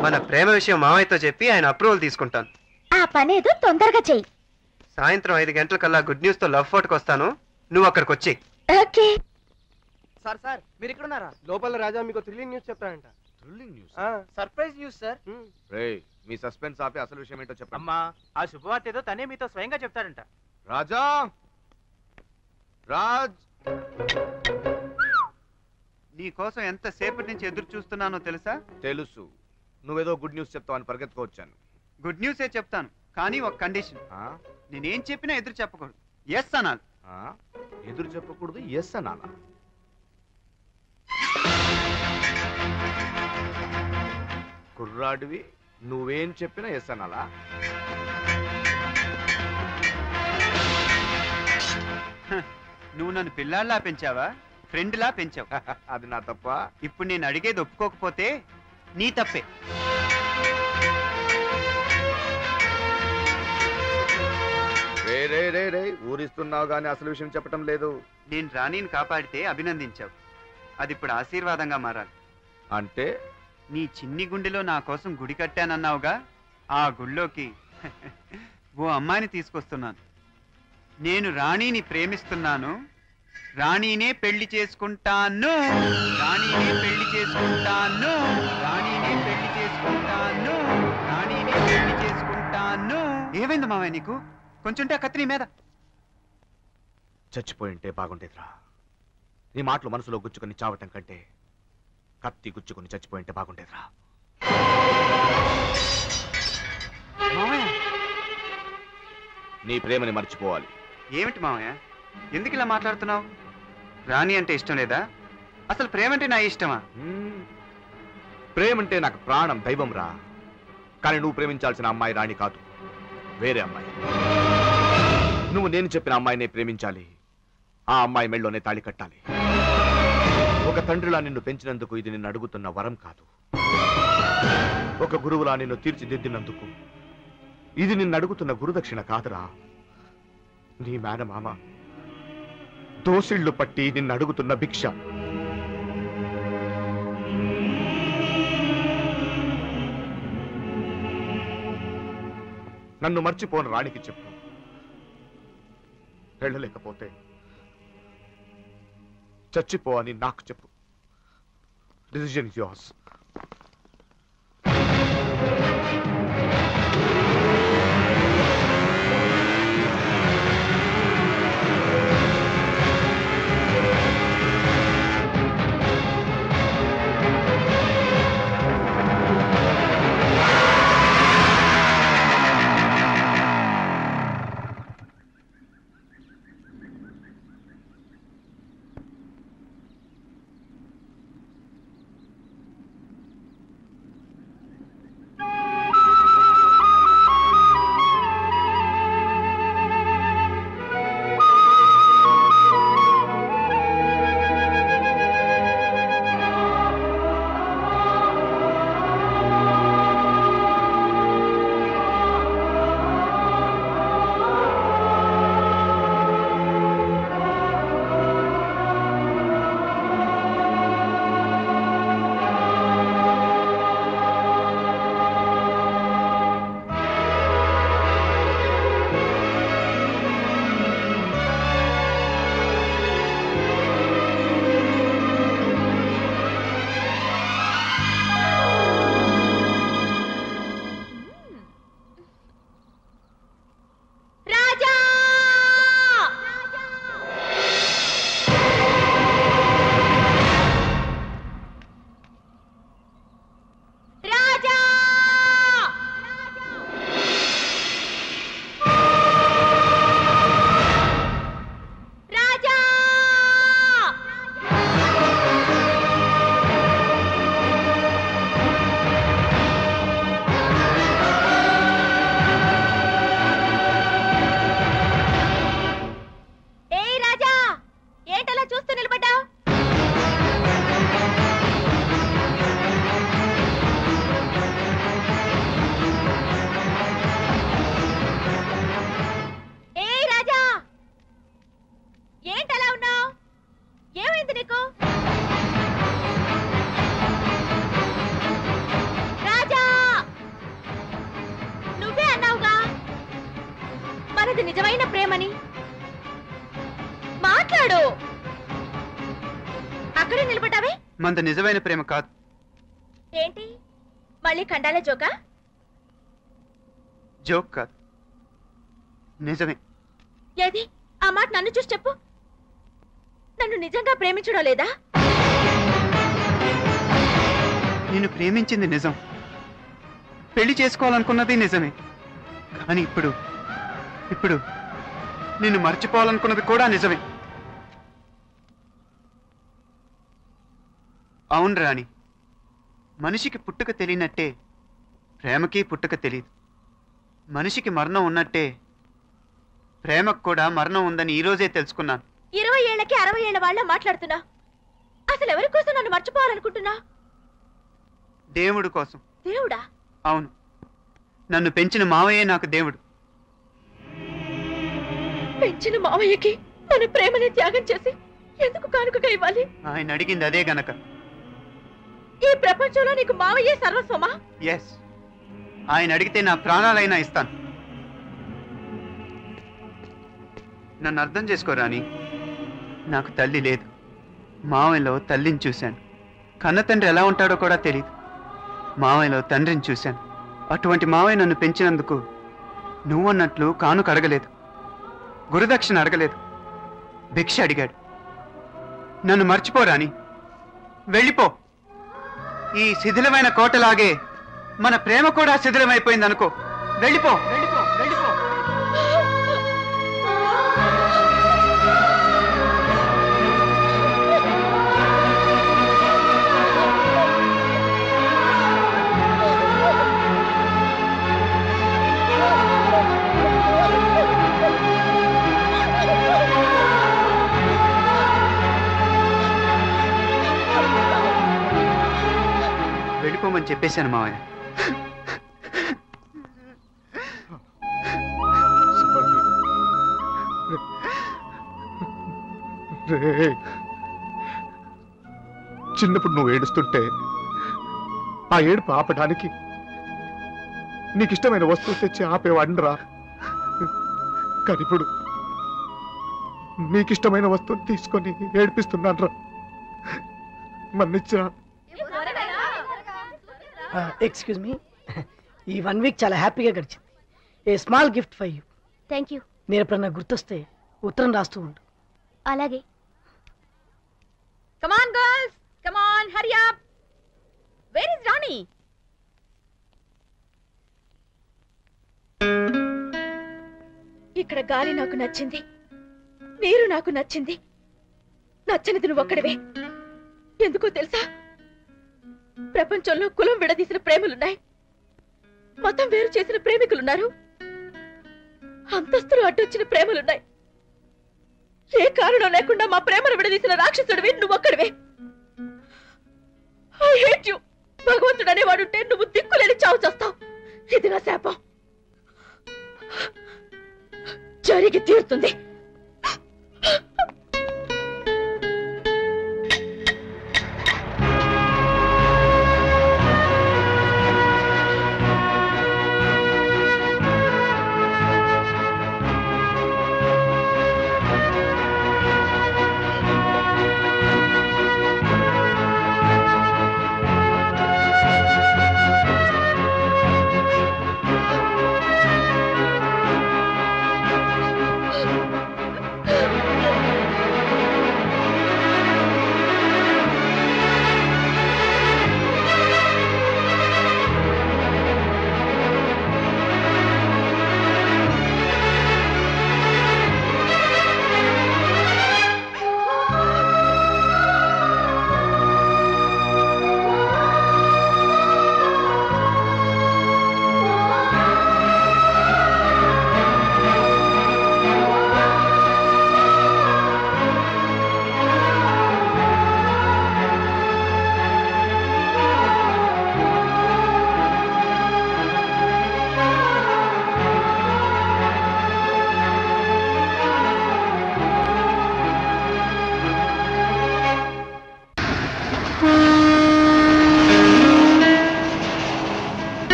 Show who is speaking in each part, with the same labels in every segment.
Speaker 1: మన ప్రేమ విషయం మామయ్యతో చెప్పి ఆయన అప్రూవల్ తీసుకుంటాను
Speaker 2: ఆ పనేదో తొందరగా చెయ్యి
Speaker 1: సాయంత్రం ఐదు గంటలకల్లా గుడ్ న్యూస్ తో లవ్ ఫోర్ట్కి వస్తాను నువ్వు అక్కడికి వచ్చి
Speaker 2: ఓకే
Speaker 3: సార్ సార్ మీరు ఇక్కడ ఉన్నారా
Speaker 4: లోపల రాజా మీకు థ్రిల్లింగ్ న్యూస్ చెప్తాడంట
Speaker 5: thrilling news
Speaker 3: surprise news sir
Speaker 5: రే మీ సస్పెన్స్ ఆపి అసలు విషయం ఏంటో చెప్పండి
Speaker 3: అమ్మా ఆ శుభవార్త ఏదో తనే మీతో స్వయంగా చెప్తాడంట
Speaker 5: రాజా రాజ్
Speaker 1: నీ కోసం ఎంత సేపటి నుంచి ఎదురు చూస్తున్నానో తెలుసా
Speaker 5: తెలుసు నువ్వేదో గుడ్ న్యూస్ చెప్తావని పరిగెత్తుకోవచ్చాను
Speaker 1: గుడ్ న్యూసే చెప్తాను కానీ ఒక కండిషన్
Speaker 5: ఆ?
Speaker 1: నేనేం చెప్పినా ఎదురు చెప్పకూడదు ఎస్ అనాలి
Speaker 5: ఆ? ఎదురు చెప్పకూడదు ఎస్ అనాలా కుర్రాడివి నువ్వేం చెప్పినా ఎస్ అనాలా
Speaker 1: నువ్వు నన్ను పిల్లాడిలా పెంచావా ఫ్రెండ్లా పెంచావు
Speaker 5: అది నా తప్ప
Speaker 1: ఇప్పుడు నేను అడిగేది ఒప్పుకోకపోతే నీ తప్పే
Speaker 5: రే రే రే రే ఊరిస్తున్నావు గానీ అసలు విషయం చెప్పటం లేదు
Speaker 1: నేను రాణిని కాపాడితే అభినందించావు అది ఇప్పుడు ఆశీర్వాదంగా మారాలి
Speaker 5: అంటే
Speaker 1: నీ చిన్ని గుండెలో నా కోసం గుడి కట్టానన్నావుగా ఆ గుళ్ళోకి ఓ అమ్మాయిని తీసుకొస్తున్నాను నేను రాణిని ప్రేమిస్తున్నాను రాణినే పెళ్లి చేసుకుంటాను రాణినే పెళ్లి చేసుకుంటాను రాణినే పెళ్లి చేసుకుంటాను రాణినే పెళ్లి చేసుకుంటాను ఏమైంది మావయ్య నీకు కొంచెంటే ఆ కత్తి నీ మీద
Speaker 5: చచ్చిపోయి ఉంటే బాగుండేదిరా నీ మాటలు మనసులో గుచ్చుకొని చావటం కంటే కత్తి గుచ్చుకొని చచ్చిపోయి ఉంటే బాగుండేదిరా
Speaker 1: మావయ్య
Speaker 5: నీ ప్రేమని మర్చిపోవాలి
Speaker 1: ఏమిటి మామయ్య ఎందుకు ఇలా మాట్లాడుతున్నావు రాణి అంటే ఇష్టం లేదా అసలు ప్రేమ అంటే నా ఇష్టమా
Speaker 5: మ్మ్. ప్రేమంటే నాకు ప్రాణం దైవం రా కానీ నువ్వు ప్రేమించాల్సిన అమ్మాయి రాణి కాదు వేరే అమ్మాయి నువ్వు నేను చెప్పిన అమ్మాయినే ప్రేమించాలి ఆ అమ్మాయి మెళ్ళోనే తాళి కట్టాలి ఒక తండ్రిలా నిన్ను పెంచినందుకు ఇది నిన్ను అడుగుతున్న వరం కాదు ఒక గురువులా నిన్ను తీర్చిదిద్దినందుకు ఇది నిన్ను అడుగుతున్న గురుదక్షిణ కాదురా నీ మేనమామ దోసిళ్లు పట్టి నిన్ను అడుగుతున్న భిక్ష నన్ను మర్చిపోను రాణికి చెప్పు వెళ్ళలేకపోతే చచ్చిపో అని నాకు చెప్పు డిసిజన్ ఇస్ యోర్స్
Speaker 1: మంద నిజమైన ప్రేమ కాదు
Speaker 2: ఏంటి మళ్ళీ కండాల జోకా
Speaker 1: జోక్ కాదు నిజమే
Speaker 2: ఏది ఆ మాట నన్ను చూసి చెప్పు నన్ను నిజంగా ప్రేమించడం లేదా
Speaker 1: నేను ప్రేమించింది నిజం పెళ్లి చేసుకోవాలనుకున్నది నిజమే కానీ ఇప్పుడు ఇప్పుడు నిన్ను మర్చిపోవాలనుకున్నది కూడా నిజమే అవును రాణి మనిషికి పుట్టుక తెలియనట్టే ప్రేమకి పుట్టుక తెలియదు మనిషికి మరణం ఉన్నట్టే ప్రేమకు కూడా మరణం ఉందని ఈరోజే తెలుసుకున్నాను
Speaker 2: ఇరవై ఏళ్ళకి అరవై ఏళ్ల వాళ్ళ మాట్లాడుతున్నా అసలు ఎవరి కోసం నన్ను మర్చిపోవాలనుకుంటున్నా
Speaker 1: దేవుడి కోసం
Speaker 2: దేవుడా
Speaker 1: అవును నన్ను పెంచిన మావయ్యే నాకు దేవుడు
Speaker 2: పెంచిన మావయ్యకి తన ప్రేమని త్యాగం చేసి ఎందుకు కానుకగా ఇవ్వాలి
Speaker 1: ఆయన అడిగింది అదే గనక
Speaker 2: ఈ ప్రపంచంలో నీకు మావయ్యే సర్వస్వమా
Speaker 1: ఎస్ ఆయన అడిగితే నా ప్రాణాలైనా ఇస్తాను నన్ను అర్థం చేసుకో రాణి నాకు తల్లి లేదు మావయ్యలో తల్లిని చూశాను కన్న తండ్రి ఎలా ఉంటాడో కూడా తెలియదు మావయ్యలో తండ్రిని చూశాను అటువంటి మావయ్య నన్ను పెంచినందుకు నువ్వన్నట్లు కానుక అడగలేదు గురుదక్షిణ అడగలేదు భిక్ష అడిగాడు నన్ను మర్చిపో రాణి వెళ్ళిపో ఈ శిథిలమైన కోటలాగే మన ప్రేమ కూడా శిథిలమైపోయింది అనుకో వెళ్ళిపో వెళ్ళిపో వెళ్ళిపో వెళ్ళిపోమని చెప్పేశాను మావయ్య
Speaker 5: రే చిన్నప్పుడు నువ్వు ఏడుస్తుంటే ఆ ఏడుపు ఆపడానికి నీకు ఇష్టమైన వస్తువు తెచ్చి ఆపేవాడిని రా కానీ ఇప్పుడు నీకు ఇష్టమైన వస్తువు తీసుకొని ఏడిపిస్తున్నాను రా మన్నిచ్చా
Speaker 6: ఎక్స్క్యూజ్ మీ ఈ వన్ వీక్ చాలా హ్యాపీగా గడిచింది a small gift for you
Speaker 2: thank you
Speaker 6: నేను ఎప్పుడన్నా గుర్తొస్తే ఉత్తరం రాస్తూ ఉండు
Speaker 2: అలాగే
Speaker 7: come on girls come on Hari up where is Rani
Speaker 2: ఇక్కడ గాలి నాకు నచ్చింది నీరు నాకు నచ్చింది నచ్చనిది నువ్వు ఒక్కడివే ఎందుకో తెలుసా ప్రపంచంలో కులం విడదీసిన ప్రేమలున్నాయి మతం వేరు చేసిన ప్రేమికులున్నారు అంతస్తులు అడ్డొచ్చిన ప్రేమలున్నాయి ఏ కారణం లేకుండా మా ప్రేమను విడదీసిన రాక్షసుడివి నువ్వొక్కడివే ఐ హేట్ యు భగవంతుడు అనేవాడుంటే నువ్వు దిక్కులేని చావు చేస్తావు ఇది నా శాపం జరిగి తీరుతుంది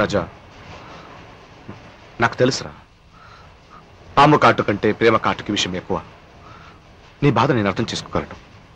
Speaker 5: రాజా నాకు తెలుసురా పాము కాటు కంటే ప్రేమ కాటుకి విషయం ఎక్కువ నీ బాధ నేను అర్థం చేసుకోగలను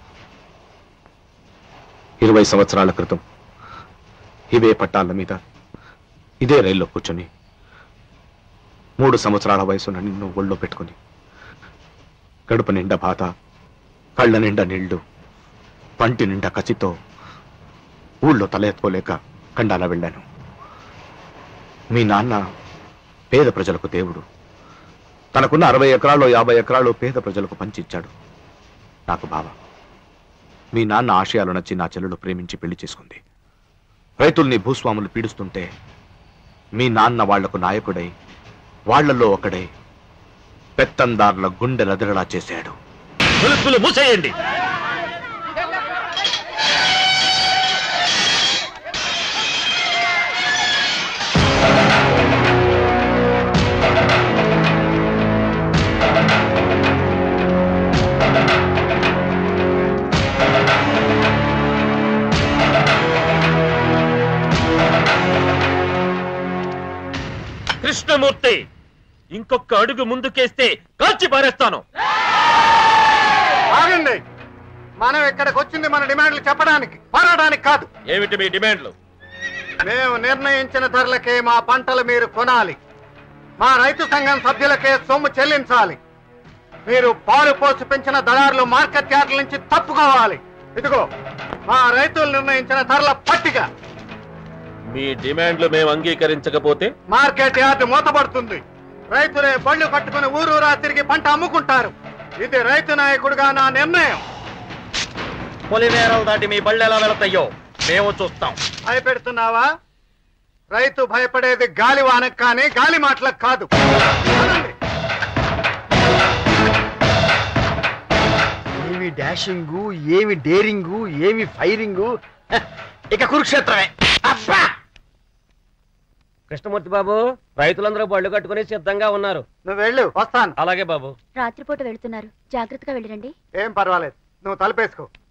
Speaker 5: ఇరవై సంవత్సరాల క్రితం ఇవే పట్టాల మీద ఇదే రైల్లో కూర్చొని మూడు సంవత్సరాల వయసున్న నిన్ను ఒళ్ళో పెట్టుకుని గడుపు నిండా బాధ కళ్ళ నిండా నీళ్లు పంటి నిండా కసితో ఊళ్ళో తల ఎత్తుకోలేక కండాల వెళ్ళాను మీ నాన్న పేద ప్రజలకు దేవుడు తనకున్న అరవై ఎకరాలు యాభై ఎకరాలు పేద ప్రజలకు పంచిచ్చాడు నాకు బావ మీ నాన్న ఆశయాలు నచ్చి నా చెల్లెలు ప్రేమించి పెళ్లి చేసుకుంది రైతుల్ని భూస్వాములు పీడిస్తుంటే మీ నాన్న వాళ్లకు నాయకుడై వాళ్లలో ఒకడై పెత్తందారుల గుండె రదరలా చేశాడు
Speaker 8: తలుపులు మూసేయండి కృష్ణమూర్తి ఇంకొక అడుగు ముందుకేస్తే కాల్చి పారేస్తాను
Speaker 4: ఆగండి మనం ఇక్కడికి వచ్చింది మన డిమాండ్లు చెప్పడానికి పోరాడానికి కాదు
Speaker 8: ఏమిటి మీ డిమాండ్లు
Speaker 4: మేము నిర్ణయించిన ధరలకే మా పంటలు మీరు కొనాలి మా రైతు సంఘం సభ్యులకే సొమ్ము చెల్లించాలి మీరు పాలు పోసి పెంచిన దళారులు మార్కెట్ యార్డుల నుంచి తప్పుకోవాలి ఇదిగో మా రైతులు నిర్ణయించిన ధరల పట్టిక
Speaker 8: మీ డిమాండ్లు మేము అంగీకరించకపోతే
Speaker 4: మార్కెట్ యార్డు మూతపడుతుంది రైతులే బళ్ళు కట్టుకుని ఊరూరా తిరిగి పంట అమ్ముకుంటారు ఇది రైతు నాయకుడిగా నా నిర్ణయం
Speaker 8: పొలిమేరలు దాటి మీ బళ్ళు ఎలా వెళతాయో మేము చూస్తాం
Speaker 4: భయపెడుతున్నావా రైతు భయపడేది గాలి వానకు కానీ గాలి మాటలకు కాదు అనండి.
Speaker 9: ఏమి డాషింగు ఏమి డేరింగు ఏమి ఫైరింగు హ, ఇక కురుక్షేత్రమే అబ్బా
Speaker 3: కృష్ణమూర్తి బాబు రైతులందరూ బళ్ళు కట్టుకుని సిద్ధంగా ఉన్నారు
Speaker 4: నువ్వు వెళ్ళు వస్తాను
Speaker 3: అలాగే బాబు
Speaker 7: రాత్రిపూట వెళ్తున్నారు జాగ్రత్తగా వెళ్ళిరండి
Speaker 4: ఏం పర్వాలేదు నువ్వు తలపేసుకో